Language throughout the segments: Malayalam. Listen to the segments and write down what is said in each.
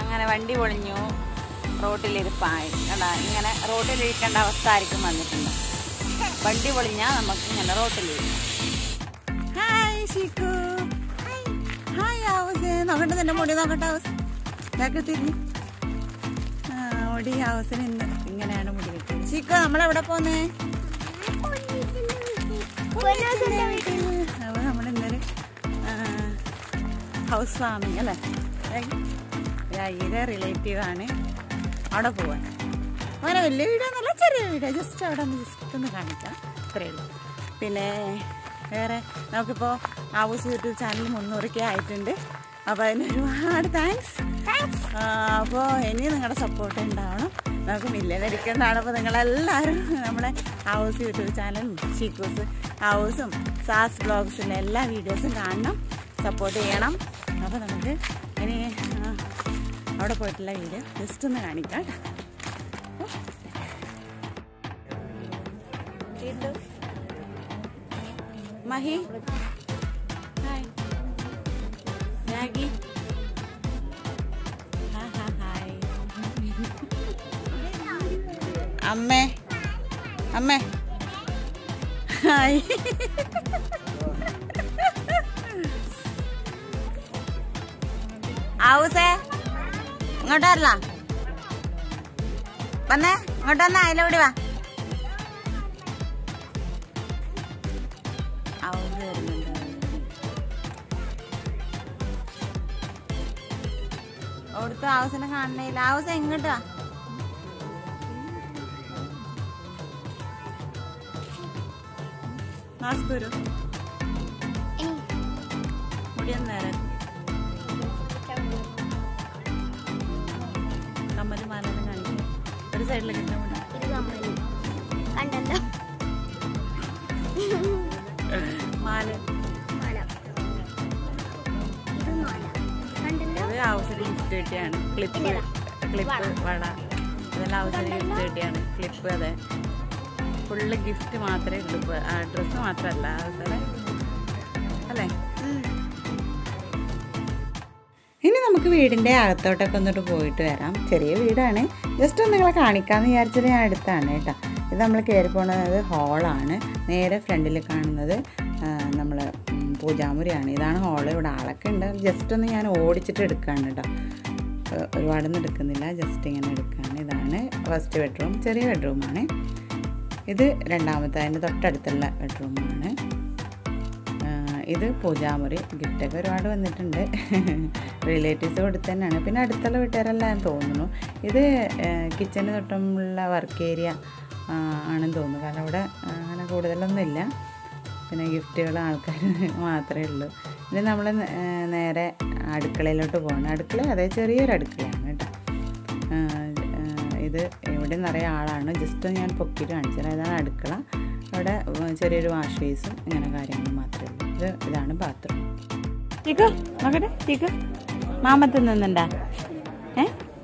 അങ്ങനെ വണ്ടി പൊളിഞ്ഞു റോട്ടിലിരിപ്പായി കണ്ടാ ഇങ്ങനെ റോട്ടിലിരിക്കേണ്ട അവസ്ഥ ആയിരിക്കും വന്നിട്ടുണ്ട് വണ്ടി പൊളിഞ്ഞാൽ നമുക്ക് ഇങ്ങനെ റോട്ടിലിരിക്കാം ഹായ് ഷിക്കു ഹായ് ഹൗസ് നോക്കട്ടെ നിന്റെ മുടി നോക്കട്ടെ ഹൗസ് ഇതൊക്കെ തിരിഞ്ഞു ആ മുടി ഹൗസിന് ഇന്ന് ഇങ്ങനെയാണ് മുടി വെക്കുന്നത് ഷിക്കു നമ്മളെവിടെ പോന്നേ അപ്പോൾ നമ്മൾ ഇന്നലെ ഹൗസ് വാമിങ് അല്ലേ രാഗിയുടെ റിലേറ്റീവ് ആണ് അവിടെ പോവാൻ അങ്ങനെ വലിയ വീടാന്നല്ല ചെറിയ വീടാ ജസ്റ്റ് അവിടെ ഒന്ന് ജസ്റ്റ് ഒന്ന് കാണിക്കാം അത്രയേ ഉള്ളൂ പിന്നെ വേറെ നമുക്കിപ്പോൾ ഹൗസ് യൂട്യൂബ് ചാനൽ മുന്നൂറൊക്കെ ആയിട്ടുണ്ട് അപ്പോൾ അതിന് ഒരുപാട് താങ്ക്സ് അപ്പോൾ ഇനി നിങ്ങളുടെ സപ്പോർട്ട് ഉണ്ടാവണം നമുക്ക് മില്യൻ അടിക്കേണ്ടതാണ് അപ്പോൾ നിങ്ങളെല്ലാവരും നമ്മുടെ ഹൗസ് യൂട്യൂബ് ചാനലും ഷീക്കൂസ് ഹൗസും സാസ് ബ്ലോഗ്സിലെ എല്ലാ വീഡിയോസും കാണണം സപ്പോർട്ട് ചെയ്യണം അപ്പോൾ നമുക്ക് ഇനി ആ, അവിടെ പോയിട്ടുള്ള വീഡിയോ ജസ്റ്റ് ഒന്ന് കാണിക്കാം കേട്ടോ മഹി ഹായ് രാഗി ഹാ ഹാ ഹായ് അമ്മേ അമ്മേ ഹായ് ആവൂസേ ഇങ്ങോട്ടല്ല വന്നേ ഇങ്ങോട്ട് വന്നാ അതിലൂടെ വാ ആവൂസ് വരുന്നുണ്ട് അവിടുത്തെ ആവസിനെ കാണണേയില്ല ആവസ് എങ്ങോട്ട് വാ മാസ്ക് വരൂ മുടിയൊന്നും നേരം കമ്മല് മാലെല്ലാം കാണിക്കും ഒരു സൈഡിലേക്ക് ഇട്ടാ മതി. കണ്ടല്ലോ മാല മല ഇത് മല കണ്ടല്ലോ ഇത് ആവശ്യം ഗിഫ്റ്റ് കിട്ടിയാണ് ക്ലിപ്പ് ക്ലിപ്പ് വട ഇതെല്ലാം ആവശ്യം ഗിഫ്റ്റ് കിട്ടിയാണ് ക്ലിപ്പ് അതെ ഫുള്ള് ഗിഫ്റ്റ് മാത്രമേ ഉള്ളൂ ഡ്രസ്സ് മാത്രമല്ല അതുപോലെ അല്ലേ ഇനി നമുക്ക് വീടിൻ്റെ അകത്തോട്ടൊക്കെ ഒന്നിട്ട് പോയിട്ട് വരാം ചെറിയ വീടാണ് ജസ്റ്റ് ഒന്ന് നിങ്ങളെ കാണിക്കാമെന്ന് വിചാരിച്ചിട്ട് ഞാൻ അടുത്താണ് കേട്ടോ ഇത് നമ്മൾ കയറി പോകുന്നത് ഹാളാണ് നേരെ ഫ്രണ്ടിൽ കാണുന്നത് നമ്മൾ പൂജാമുറിയാണ് ഇതാണ് ഹാള് ഇവിടെ ആളൊക്കെ ഉണ്ട് ജസ്റ്റ് ഒന്ന് ഞാൻ ഓടിച്ചിട്ട് എടുക്കുകയാണ് കേട്ടോ ഏഹ് ഒരുപാടൊന്നും എടുക്കുന്നില്ല ജസ്റ്റ് ഇങ്ങനെ എടുക്കുകയാണ് ഇതാണ് ഫസ്റ്റ് ബെഡ്റൂം ചെറിയ ബെഡ്റൂമാണ് ഇത് രണ്ടാമത്തെ അതിൻ്റെ തൊട്ടടുത്തുള്ള ബെഡ്റൂമാണ് ആഹ് ഇത് പൂജാമുറി ഗിഫ്റ്റൊക്കെ ഒരുപാട് വന്നിട്ടുണ്ട് റിലേറ്റീവ്സ് കൊടുത്ത് തന്നെയാണ് പിന്നെ അടുത്തുള്ള വീട്ടുകാരെല്ലാം തോന്നുന്നു ഇത് കിച്ചന് തൊട്ടുമുള്ള വർക്ക് ഏരിയ ആണെന്ന് തോന്നുന്നു കാരണം ഇവിടെ ആ, അങ്ങനെ കൂടുതലൊന്നുമില്ല പിന്നെ ഗിഫ്റ്റുകൾ ആൾക്കാർ മാത്രമേ ഉള്ളൂ ഇനി നമ്മൾ നേരെ അടുക്കളയിലോട്ട് പോകണം അടുക്കള അതേ ചെറിയൊരു അടുക്കളയാണ് കേട്ടോ ആ, ആ, ഇത് ഇവിടെ നിറയെ ആളാണ് ജസ്റ്റ് ഞാൻ പൊക്കിയിട്ട് കാണിച്ചത് ഇതാണ് അടുക്കള അവിടെ ചെറിയൊരു വാഷ് ബേസും ഇങ്ങനെ കാര്യങ്ങൾ മാത്രമേ ഉള്ളൂ ഇത് ഇതാണ് ബാത്റൂം ചിക്കു നോക്കട്ടെ ചിക്കു മാമത്ത് നിന്നുണ്ടാ ഏ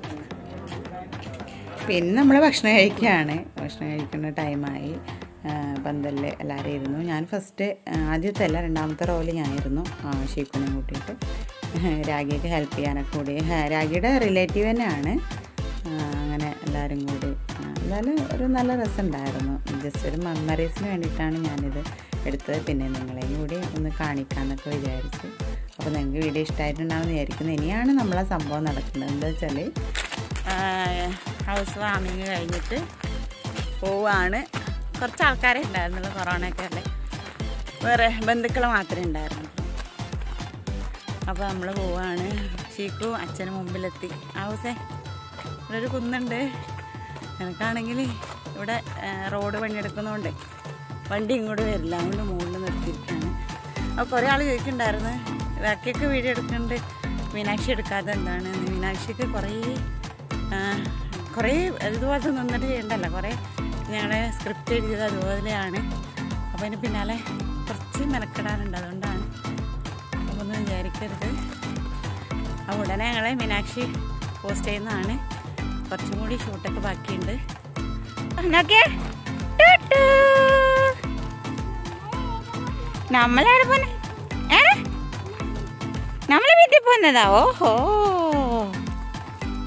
പിന്നെ നമ്മൾ ഭക്ഷണം കഴിക്കുകയാണ് ഭക്ഷണം കഴിക്കുന്ന ടൈമായി പന്തലിൽ എല്ലാവരും ഇരുന്നു ഞാൻ ഫസ്റ്റ് ആദ്യത്തെ അല്ല രണ്ടാമത്തെ റോല് ഞാനായിരുന്നു ഷീക്കുനെ കൂട്ടിയിട്ട് രാഗിക്ക് ഹെൽപ്പ് ചെയ്യാനൊക്കെ കൂടി ഹ- രാഗിയുടെ റിലേറ്റീവ് തന്നെയാണ് ആ, അങ്ങനെ എല്ലാവരും കൂടി ആ, എന്തായാലും ഒരു നല്ല രസമുണ്ടായിരുന്നു ജസ്റ്റ് ഒരു മെമ്മറീസിന് വേണ്ടിയിട്ടാണ് ഞാനിത് എടുത്തത് പിന്നെ നിങ്ങളെയും കൂടി ഒന്ന് കാണിക്കാമെന്നൊക്കെ വിചാരിച്ചു അപ്പോൾ നിങ്ങൾക്ക് വീഡിയോ ഇഷ്ടമായിട്ടുണ്ടാവും വിചാരിക്കുന്നു ഇനിയാണ് നമ്മളെ സംഭവം നടക്കുന്നത് എന്താ വെച്ചാൽ ഹൗസ് വാമിങ് കഴിഞ്ഞിട്ട് പോവാണ് കുറച്ച് ആൾക്കാരെ ഉണ്ടായിരുന്നുള്ളൂ കൊറോണയൊക്കെ അല്ലേ വേറെ ബന്ധുക്കൾ മാത്രമേ ഉണ്ടായിരുന്നുള്ളൂ അപ്പോൾ നമ്മൾ പോവാണ് ഷീക്കു അച്ഛന് മുമ്പിലെത്തി ഹൗസേ ഇവിടെ ഒരു കുന്നുണ്ട് എനിക്കാണെങ്കിൽ ഇവിടെ ആ, റോഡ് പണിയെടുക്കുന്നതുകൊണ്ട് വണ്ടി ഇങ്ങോട്ട് വരില്ല അതുകൊണ്ട് മുകളിൽ നിർത്തിയിരിക്കുകയാണ് അപ്പോൾ കുറേ ആൾ ചോദിക്കുന്നുണ്ടായിരുന്നു ബാക്കിയൊക്കെ വീഡിയോ എടുക്കുന്നുണ്ട് മീനാക്ഷി എടുക്കാതെ എന്താണ് മീനാക്ഷിക്ക് കുറേ ആ, കുറേ ഇതുപോലത്തെ നിന്നിട്ട് ചെയ്യണ്ടല്ലോ കുറേ ഞങ്ങളുടെ സ്ക്രിപ്റ്റ് എഴുതിയത് അതുപോലെയാണ് അപ്പോൾ അതിന് പിന്നാലെ കുറച്ച് മെനക്കെടാനുണ്ട് അതുകൊണ്ടാണ് അപ്പോൾ ഒന്നും വിചാരിക്കരുത് അപ്പോൾ ഉടനെ ഞങ്ങളെ മീനാക്ഷി പോസ്റ്റ് ചെയ്യുന്നതാണ് കുറച്ചും കൂടി ഷൂട്ടൊക്കെ ബാക്കിയുണ്ട് നോക്കിയേ നമ്മളെവിടെ പോന്നെ ഏ നമ്മളെ വീട്ടിൽ പോന്നതാ ഓഹോ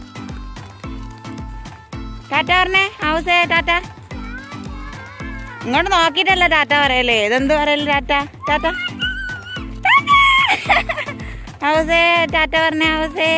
ടാറ്റ പറഞ്ഞേ ഹൗസേ ടാറ്റ ഇങ്ങോട്ട് നോക്കിയിട്ടല്ല ടാറ്റ പറയല്ലേ ഇതെന്ത് പറയല്ലേ ടാറ്റ ടാറ്റ ഹൗസേ ടാറ്റ പറഞ്ഞേ ഹൗസേ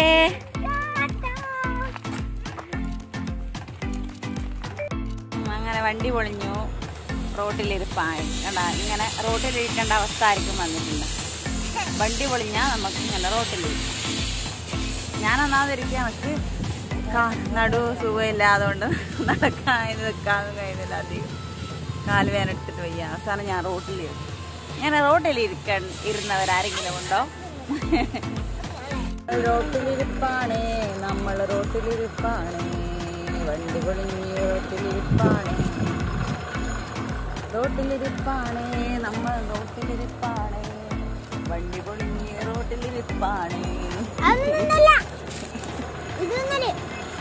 അങ്ങനെ വണ്ടി പൊളിഞ്ഞു റോട്ടിലിരിപ്പായി കണ്ട ഇങ്ങനെ റോട്ടിലിരിക്കേണ്ട അവസ്ഥ ആയിരിക്കും വന്നിട്ടുണ്ട് വണ്ടി പൊളിഞ്ഞാൽ നമുക്ക് ഇങ്ങനെ റോട്ടിലിരിക്കാം ഞാൻ ഒന്നാമതിരിക്കുക നമുക്ക് കാ- നടു സുഖമില്ലാതുകൊണ്ട് നടക്കാൻ നിൽക്കാനും കഴിയുന്നില്ല അധികം കാല് വേനെടുത്തിട്ട് വയ്യ അവസാനം ഞാൻ റോട്ടിലിരുന്നു ഞാൻ റോട്ടിലിരിക്കാൻ ഇരുന്നവരാരെങ്കിലും ഉണ്ടോ റോട്ടിലിരിപ്പാണ് നമ്മൾ റോട്ടിലിരിപ്പാണ് വണ്ടി പൊളിഞ്ഞ് റോട്ടിലിരിപ്പാണ് റോട്ടിലിരിപ്പാണ് നമ്മൾ റോട്ടിലിരിപ്പാണ് വണ്ടി പൊളിഞ്ഞ് റോട്ടിലിരിപ്പാണ് അതൊന്നല്ല ഇതൊന്നല്ലേ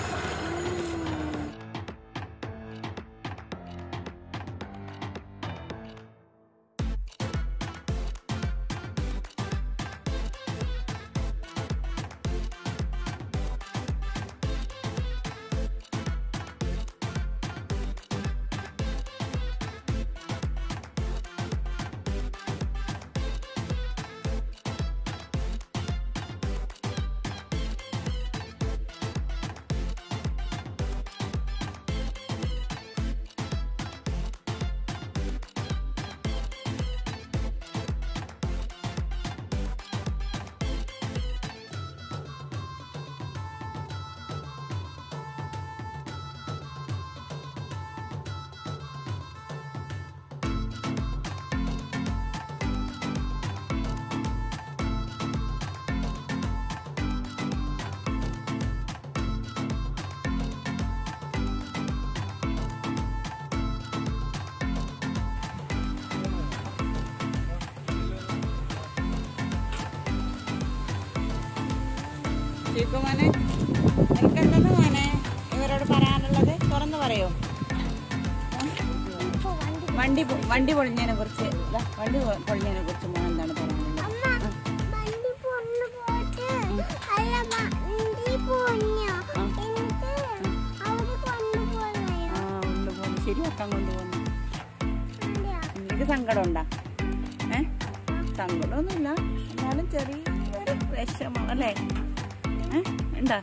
മോനെ എനിക്കെന്തെന്ന് മോനെ ഇവരോട് പറയാനുള്ളത് തുറന്നു പറയോ ഇപ്പൊ വണ്ടി വണ്ടി പൊ- വണ്ടി പൊളിഞ്ഞതിനെ കുറിച്ച് ദാ, വണ്ടി പൊ- പൊളിഞ്ഞതിനെ കുറിച്ച് മോൻ എന്താണ് പറയാനുള്ളത് അമ്മ വണ്ടി പൊണ്ണു പോയിട്ട് അല്ല വണ്ടി പൊഞ്ഞോ എന്നിട്ട് അവിടെ കൊണ്ടുപോയോ ആ കൊണ്ടുപോകുന്നു ശരിയാക്കാൻ കൊണ്ടുപോകുന്നു നിനക്ക് സങ്കടം ഉണ്ടാ ഏ സങ്കടമൊന്നുമില്ല എന്നാലും ചെറിയൊരു വിഷമം അല്ലേ ഏ ഉണ്ടാ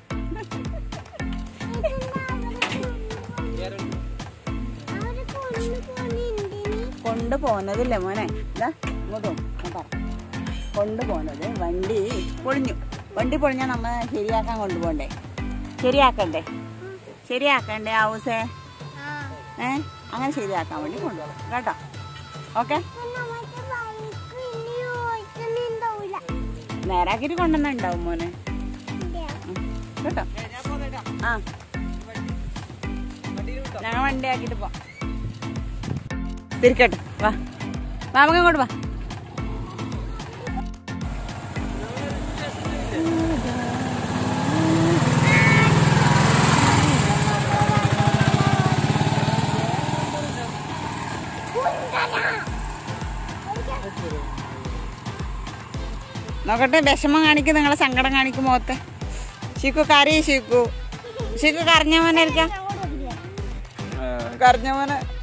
അവര് കൊണ്ടുപോകുന്നുണ്ടിനി കൊണ്ടുപോകുന്നതില്ലേ മോനെ ഇതാ ഇങ്ങോട്ട് വാ, ഞാൻ പറ കൊണ്ടുപോകുന്നത് വണ്ടി പൊളിഞ്ഞു വണ്ടി പൊളിഞ്ഞാൽ നമ്മ ശരിയാക്കാൻ കൊണ്ടുപോകണ്ടേ ശരിയാക്കണ്ടേ ശരിയാക്കണ്ടേ ഹൗസേ ആ ഏ അങ്ങനെ ശരിയാക്കാൻ വേണ്ടി കൊണ്ടുപോകും കേട്ടോ ഓക്കെ ഇപ്പൊ നമുക്ക് ബൈക്ക് ഇനി ഓടിക്കുന്നുണ്ടാവില്ല നേരാക്കിയിട്ട് കൊണ്ടുവന്നുണ്ടാവും മോനെ ഉം. കേട്ടോ ആ ഞങ്ങൾ വണ്ടി ആക്കിയിട്ട് പോവാം തിരിക്കട്ടെ വാ വാ നമുക്ക് ഇങ്ങോട്ട് വാ നോക്കട്ടെ വിഷമം കാണിക്കും നിങ്ങളെ സങ്കടം കാണിക്കും മുഖത്തെ ഷിക്കു കരയി ഷിക്കു ഷിക്കു കരഞ്ഞ മോനെ ഇരിക്കാം കരഞ്ഞ മോനെ